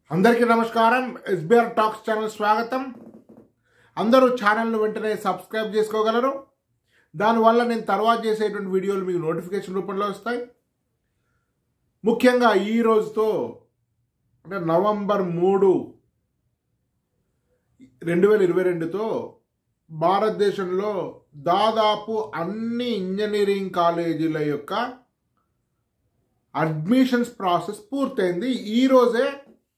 అందరికీ నమస్కారం SBR talks channel స్వాగతం అందరూ ఛానల్ను వెంటనే సబ్స్క్రైబ్ చేసుకోగలరు దానివల్ల నేను తర్వాత చేసేటువంటి వీడియోలు మీకు నోటిఫికేషన్ రూపంలో వస్తాయి ముఖ్యంగా ఈ రోజుతో అంటే నవంబర్ మూడు రెండు వేల ఇరవై రెండుతో భారతదేశంలో దాదాపు అన్ని ఇంజనీరింగ్ కాలేజీల యొక్క అడ్మిషన్స్ ప్రాసెస్ పూర్తయింది ఈ రోజే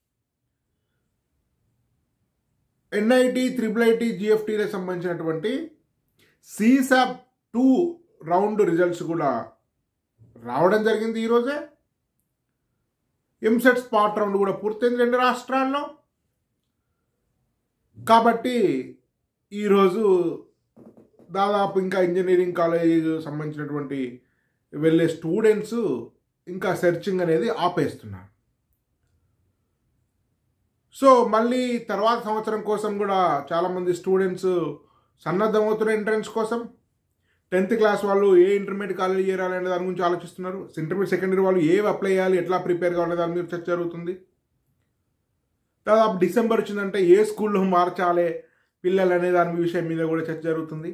ఎన్ఐటి త్రిబుల్ ఐటి జిఎఫ్టీలకు సంబంధించినటువంటి సీసాప్ టూ రౌండ్ రిజల్ట్స్ కూడా రావడం జరిగింది ఈరోజే ఎంసెట్ స్పాట్ రౌండ్ కూడా పూర్తయింది రెండు రాష్ట్రాల్లో కాబట్టి ఈరోజు దాదాపు ఇంకా ఇంజనీరింగ్ కాలేజ్ సంబంధించినటువంటి వెళ్ళే స్టూడెంట్స్ ఇంకా సెర్చింగ్ అనేది ఆపేస్తున్నారు సో మళ్ళీ తర్వాత సంవత్సరం కోసం కూడా చాలామంది స్టూడెంట్స్ సన్నద్ధమవుతున్న ఎంట్రన్స్ కోసం టెన్త్ క్లాస్ వాళ్ళు ఏ ఇంటర్మీడియట్ కాలేజ్ చేయాలి అనే దాని గురించి ఆలోచిస్తున్నారు ఇంటర్మీడియట్ సెకండరీ వాళ్ళు ఏ అప్లై చేయాలి ఎట్లా ప్రిపేర్ కావాలనే దాని మీద చర్చ జరుగుతుంది దాదాపు డిసెంబర్ వచ్చిందంటే ఏ స్కూల్లో మార్చాలి పిల్లలు అనే దాని విషయం మీద కూడా చర్చ జరుగుతుంది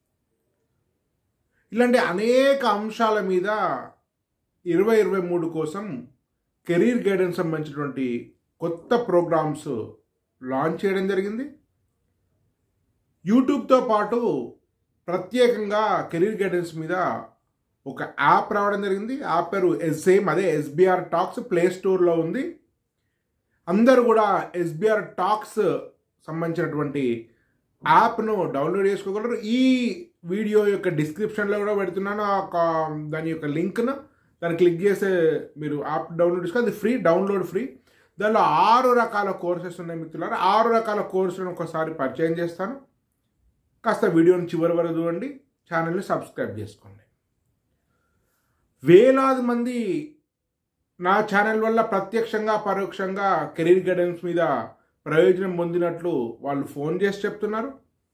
ఇలాంటి అనేక అంశాల మీద ఇరవై ఇరవై మూడు కోసం కెరీర్ గైడెన్స్ సంబంధించినటువంటి కొత్త ప్రోగ్రామ్స్ లాంచ్ చేయడం జరిగింది యూట్యూబ్తో పాటు ప్రత్యేకంగా కెరీర్ గైడెన్స్ మీద ఒక యాప్ రావడం జరిగింది యాప్ పేరు సేమ్ అదే ఎస్బీఆర్ టాక్స్ ప్లే స్టోర్లో ఉంది అందరూ కూడా ఎస్బీఆర్ టాక్స్ సంబంధించినటువంటి యాప్ను డౌన్లోడ్ చేసుకోగలరు ఈ వీడియో యొక్క డిస్క్రిప్షన్లో కూడా పెడుతున్నాను ఆ కా- దాని యొక్క లింక్ను దాన్ని క్లిక్ చేస్తే మీరు యాప్ డౌన్లోడ్ చేసుకోవాలి అది ఫ్రీ డౌన్లోడ్ ఫ్రీ దానిలో ఆరు రకాల కోర్సెస్ ఉన్నాయి మిత్రులారా ఆరు రకాల కోర్సులను ఒకసారి పరిచయం చేస్తాను కాస్త వీడియోని చివరి వరకు చూడండి ఛానల్ని సబ్స్క్రైబ్ చేసుకోండి వేలాది మంది నా ఛానల్ వల్ల ప్రత్యక్షంగా పరోక్షంగా కెరీర్ గైడెన్స్ మీద ప్రయోజనం పొందినట్లు వాళ్ళు ఫోన్ చేసి చెప్తున్నారు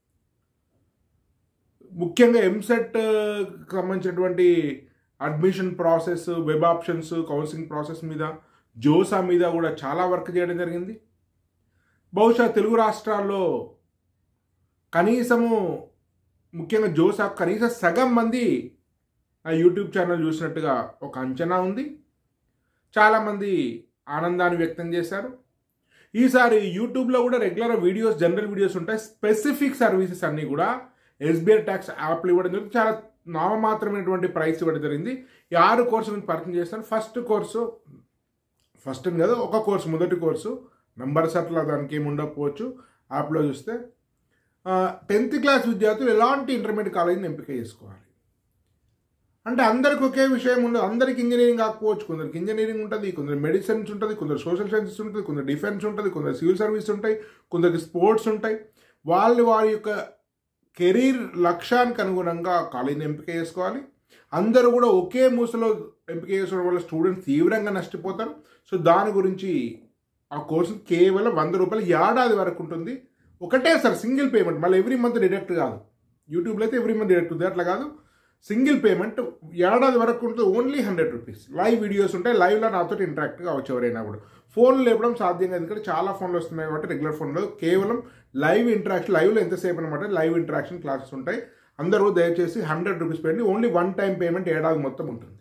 ముఖ్యంగా ఎంసెట్ సంబంధించినటువంటి admission process web options counselling process మీద జోసా మీద కూడా చాలా వర్క్ చేయడం జరిగింది బహుశా తెలుగు రాష్ట్రాల్లో కనీసము ముఖ్యంగా జోసా కనీసం సగం మంది ఆ యూట్యూబ్ ఛానల్ చూసినట్టుగా ఒక అంచనా ఉంది చాలామంది ఆనందాన్ని వ్యక్తం చేశారు ఈసారి యూట్యూబ్లో కూడా రెగ్యులర్ వీడియోస్ జనరల్ వీడియోస్ ఉంటాయి స్పెసిఫిక్ సర్వీసెస్ అన్నీ కూడా ఎస్బీఐ ట్యాక్స్ యాప్లు ఇవ్వడం జరిగింది చాలా నామమాత్రమైనటువంటి ప్రైస్ ఇవ్వడం జరిగింది ఈ ఆరు కోర్సులను పరిచయం చేస్తాను ఫస్ట్ కోర్సు ఫస్ట్ అని కదా ఒక కోర్సు మొదటి కోర్సు నంబర్స్ అట్లా దానికి ఏమి ఉండకపోవచ్చు యాప్లో చూస్తే టెన్త్ క్లాస్ విద్యార్థులు ఎలాంటి ఇంటర్మీడియట్ కాలేజీని ఎంపిక చేసుకోవాలి అంటే అందరికి ఒకే విషయం ఉండదు అందరికి ఇంజనీరింగ్ కాకపోవచ్చు కొందరికి ఇంజనీరింగ్ ఉంటుంది కొందరు మెడిసిన్స్ ఉంటుంది కొందరు సోషల్ సైన్సెస్ ఉంటుంది కొందరు డిఫెన్స్ ఉంటుంది కొందరు సివిల్ సర్వీస్ ఉంటాయి కొందరికి స్పోర్ట్స్ ఉంటాయి వాళ్ళు వారి యొక్క కెరీర్ లక్ష్యానికి అనుగుణంగా కాలేజీని ఎంపిక చేసుకోవాలి అందరూ కూడా ఒకే మూసలో ఎంపిక చేసుకోవడం వల్ల స్టూడెంట్స్ తీవ్రంగా నష్టపోతారు సో దాని గురించి ఆ కోర్సు కేవలం వంద రూపాయలు ఏడాది వరకు ఉంటుంది ఒకటే సార్ సింగిల్ పేమెంట్ మళ్ళీ ఎవ్రీ మంత్ డిడక్ట్ కాదు యూట్యూబ్లో అయితే ఎవ్రీ మంత్ డిడక్ట్ ఉంది అట్లా కాదు సింగిల్ పేమెంట్ ఏడాది వరకు ఉంటుంది only hundred rupees live videos ఉంటాయి లైవ్లో నాతో ఇంటరాక్ట్ కావచ్చు ఎవరైనా కూడా ఫోన్లు లేపడం సాధ్యం కాదు ఎందుకంటే చాలా ఫోన్లు వస్తున్నాయి కాబట్టి రెగ్యులర్ ఫోన్లో కేవలం లైవ్ ఇంటరాక్షన్ లైవ్లో ఎంతసేపు అనమాట లైవ్ ఇంటరాక్షన్ క్లాసెస్ ఉంటాయి అందరూ దయచేసి హండ్రెడ్ రూపీస్ పెట్టి ఓన్లీ వన్ టైం పేమెంట్ ఏడాది మొత్తం ఉంటుంది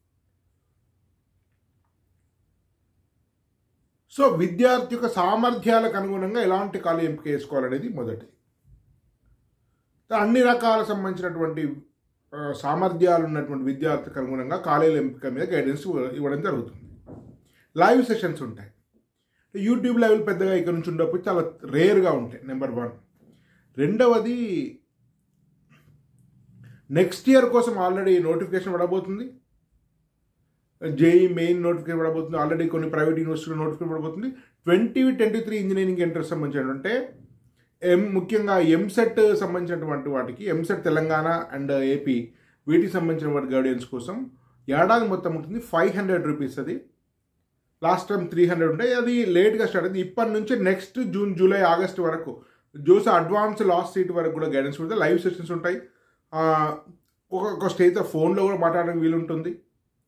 సో విద్యార్థి యొక్క సామర్థ్యాలకు అనుగుణంగా ఎలాంటి కాలేజ్ ఎంపిక చేసుకోవాలనేది మొదటిది అన్ని రకాల సంబంధించినటువంటి ఆ, సామర్థ్యాలు ఉన్నటువంటి విద్యార్థికి అనుగుణంగా కాలేజీల ఎంపిక మీద గైడెన్స్ ఇవ్వడం జరుగుతుంది లైవ్ సెషన్స్ ఉంటాయి యూట్యూబ్ లైవ్ పెద్దగా ఇక్కడ నుంచి ఉండకపోతే చాలా రేర్గా ఉంటాయి నెంబర్ వన్ రెండవది నెక్స్ట్ ఇయర్ కోసం ఆల్రెడీ నోటిఫికేషన్ పడబోతుంది జేఈ మెయిన్ నోటిఫికేషన్ పడబోతుంది ఆల్రెడీ కొన్ని ప్రైవేట్ యూనివర్సిటీలో నోటిఫికేషన్ పడబోతుంది twenty twenty three engineering entrance సంబంధించినటువంటి ఎం ముఖ్యంగా ఎంసెట్ సంబంధించినటువంటి వాటికి ఎంసెట్ తెలంగాణ అండ్ ఏపీ వీటికి సంబంధించిన వాటి గైడెన్స్ కోసం ఏడాది మొత్తం ఉంటుంది ఫైవ్ హండ్రెడ్ రూపీస్ అది లాస్ట్ టైం త్రీ హండ్రెడ్ ఉంటాయి అది లేట్గా స్టార్ట్ అయింది ఇప్పటి నుంచి నెక్స్ట్ జూన్ జూలై ఆగస్ట్ వరకు జోస్ అడ్వాన్స్ లాస్ట్ సీట్ వరకు కూడా గైడెన్స్ ఉంటుంది లైవ్ సెషన్స్ ఉంటాయి ఆ, ఒక్కొక్క స్టేజ్ ఫోన్లో కూడా మాట్లాడడానికి వీలుంటుంది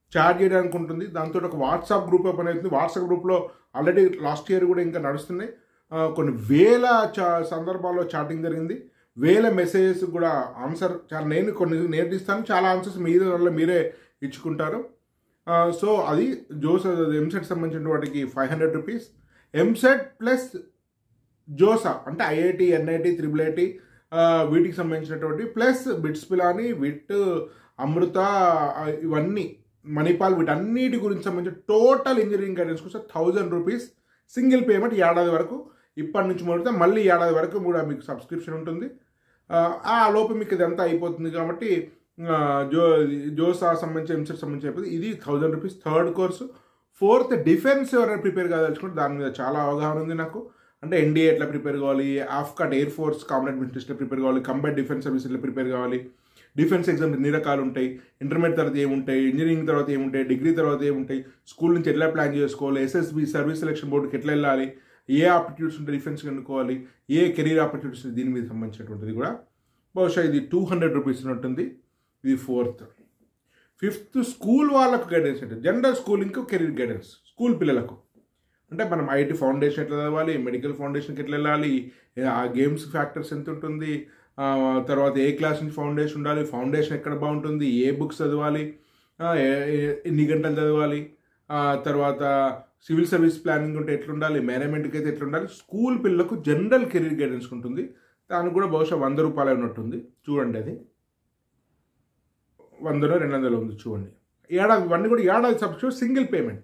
చాట్ చేయడానికి ఉంటుంది దాంతో ఒక వాట్సాప్ గ్రూప్ ఓపెన్ అవుతుంది వాట్సాప్ గ్రూప్లో ఆల్రెడీ లాస్ట్ ఇయర్ కూడా ఇంకా నడుస్తున్నాయి ఆ, కొన్ని వేల చా సందర్భాల్లో చాటింగ్ జరిగింది వేల మెసేజెస్ కూడా ఆన్సర్ చాలా నేను కొన్ని నేర్పిస్తాను చాలా ఆన్సర్స్ మీద వల్ల మీరే ఇచ్చుకుంటారు ఆ, సో అది జోస్ ఎంసెట్ సంబంధించిన వాటికి five hundred rupees EAMCET plus JoSAA అంటే ఐఐటి ఎన్ఐటి త్రిబుల్ ఐటి వీటికి సంబంధించినటువంటి plus BITS Pilani VIT Amrita ఆ, ఇవన్నీ మణిపాల్ వీటన్నిటి గురించి సంబంధించిన టోటల్ ఇంజనీరింగ్ గైడెన్స్ కోసం థౌజండ్ రూపీస్ సింగిల్ పేమెంట్ ఏడాది వరకు ఇప్పటి నుంచి మొదలుతే మళ్ళీ ఏడాది వరకు కూడా మీకు సబ్స్క్రిప్షన్ ఉంటుంది ఆ, ఆ లోపు మీకు ఇదంతా అయిపోతుంది కాబట్టి ఆ, జో జోసా సంబంధించి ఎంసెట్ సంబంధించి అయిపోతుంది ఇది thousand rupees third course fourth defence ఎవరైనా ప్రిపేర్ కాదలుచుకుంటే దాని మీద చాలా అవగాహన ఉంది నాకు అంటే ఎన్డీఏ ఎట్లా ప్రిపేర్ కావాలి AFCAT air force common administration prepare కావాలి కంబైన్ డిఫెన్స్ సర్వీస్ ఎట్లా ప్రిపేర్ కావాలి డిఫెన్స్ ఎగ్జామ్స్ ఎన్ని రకాలు ఉంటాయి ఇంటర్మీడియట్ తర్వాత ఏముంటాయి ఇంజనీరింగ్ తర్వాత ఏముంటాయి డిగ్రీ తర్వాత ఏముంటాయి స్కూల్ నుంచి ఎట్లా ప్లాన్ చేసుకోవాలి ఎస్ఎస్బి సర్వీస్ సెలక్షన్ బోర్డుకి ఎట్లా వెళ్ళాలి ఏ ఆపర్చునిటీస్ ఉంటే డిఫెన్స్ ఎన్నుకోవాలి ఏ కెరీర్ ఆపర్చునిటీస్ దీని మీద సంబంధించినటువంటిది కూడా బహుశా ఇది టూ హండ్రెడ్ రూపీస్ ఉంటుంది ఇది ఫోర్త్ ఫిఫ్త్ స్కూల్ వాళ్ళకు గైడెన్స్ అంటే జనరల్ స్కూలింగ్కి కెరీర్ గైడెన్స్ స్కూల్ పిల్లలకు అంటే మనం ఐటీ ఫౌండేషన్ ఎట్లా చదవాలి మెడికల్ ఫౌండేషన్కి ఎట్లా వెళ్ళాలి ఆ గేమ్స్ ఫ్యాక్టర్స్ ఎంత ఉంటుంది ఆ, తర్వాత ఏ క్లాస్ నుంచి ఫౌండేషన్ ఉండాలి ఫౌండేషన్ ఎక్కడ బాగుంటుంది ఏ బుక్స్ చదవాలి ఆ, ఏ- ఏ- ఎన్ని గంటలు చదవాలి ఆ, తర్వాత సివిల్ సర్వీస్ ప్లానింగ్ ఉంటే ఎట్లుండాలి మేనేజ్మెంట్కి అయితే ఎట్లుండాలి స్కూల్ పిల్లలకు జనరల్ కెరీర్ గైడెన్స్ ఉంటుంది దానికి కూడా బహుశా వంద రూపాయలు ఉన్నట్టుంది చూడండి అది వందలో రెండు వందలు ఉంది చూడండి ఏడాది ఇవన్నీ కూడా ఏడాది సబ్స్క్రిప్షన్ సింగిల్ పేమెంట్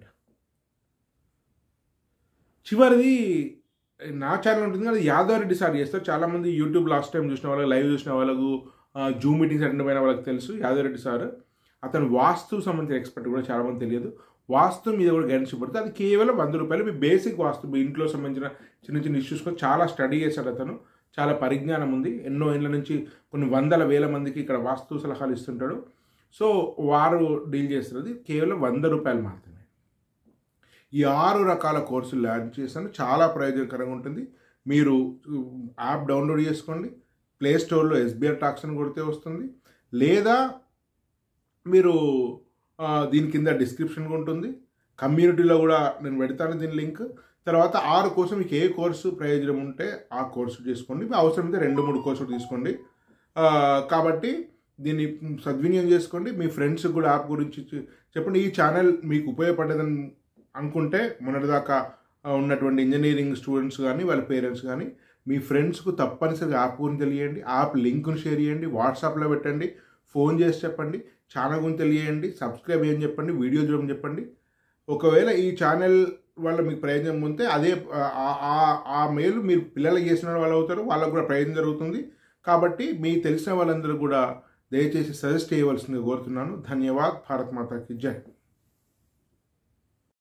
చివరిది నా ఛానల్ ఉంటుంది కదా యాదవ్ రెడ్డి సార్ చేస్తారు చాలామంది యూట్యూబ్ లాస్ట్ టైం చూసిన వాళ్ళకి లైవ్ చూసిన వాళ్ళకు జూమ్ మీటింగ్స్ అటెండ్ అయిన వాళ్ళకి తెలుసు యాదవ్ రెడ్డి సార్ అతను వాస్తు సంబంధించిన ఎక్స్పర్ట్ కూడా చాలామంది తెలియదు వాస్తు మీద కూడా గైడెన్స్ ఇవ్వబడుతుంది అది కేవలం వంద రూపాయలు మీ బేసిక్ వాస్తు మీ ఇంట్లో సంబంధించిన చిన్న చిన్న ఇష్యూస్ కూడా చాలా స్టడీ చేశాడు అతను చాలా పరిజ్ఞానం ఉంది ఎన్నో ఏళ్ళ నుంచి కొన్ని వందల వేల మందికి ఇక్కడ వాస్తు సలహాలు ఇస్తుంటాడు సో వారు డీల్ చేస్తున్నది కేవలం వంద రూపాయలు మాత్రమే ఈ ఆరు రకాల కోర్సులు ల్యాన్ చేశాను చాలా ప్రయోజనకరంగా ఉంటుంది మీరు యాప్ డౌన్లోడ్ చేసుకోండి ప్లే స్టోర్లో ఎస్బీఆర్ టాక్స్ అని కొడితే వస్తుంది లేదా మీరు ఆ, దీని కింద డిస్క్రిప్షన్ ఉంటుంది కమ్యూనిటీలో కూడా నేను పెడతాను దీని లింక్ తర్వాత ఆరు కోసం మీకు ఏ కోర్సు ప్రయోజనం ఉంటే ఆ కోర్సు చేసుకోండి మీ అవసరమైతే రెండు మూడు కోర్సులు తీసుకోండి ఆ, కాబట్టి దీన్ని సద్వినియోగం చేసుకోండి మీ ఫ్రెండ్స్ కూడా యాప్ గురించి చె- చెప్పండి ఈ ఛానల్ మీకు ఉపయోగపడేదని అనుకుంటే మొన్నటిదాకా ఆ, ఉన్నటువంటి ఇంజనీరింగ్ స్టూడెంట్స్ కానీ వాళ్ళ పేరెంట్స్ కానీ మీ ఫ్రెండ్స్కు తప్పనిసరిగా యాప్ గురించి తెలియండి యాప్ లింక్ను షేర్ చేయండి వాట్సాప్లో పెట్టండి ఫోన్ చేసి చెప్పండి ఛానల్ గురించి తెలియండి సబ్స్క్రైబ్ చేయని చెప్పండి వీడియో చూడమని చెప్పండి ఒకవేళ ఈ ఛానల్ వల్ల మీకు ప్రయోజనం ఉంటే అదే ఆ- ఆ- ఆ మేలు మీరు పిల్లలకి చేసిన వాళ్ళు అవుతారు వాళ్ళకు కూడా ప్రయోజనం జరుగుతుంది కాబట్టి మీ తెలిసిన వాళ్ళందరూ కూడా దయచేసి సజెస్ట్ చేయవలసిందిగా కోరుతున్నాను ధన్యవాద్ భారత్ మాతాకి జై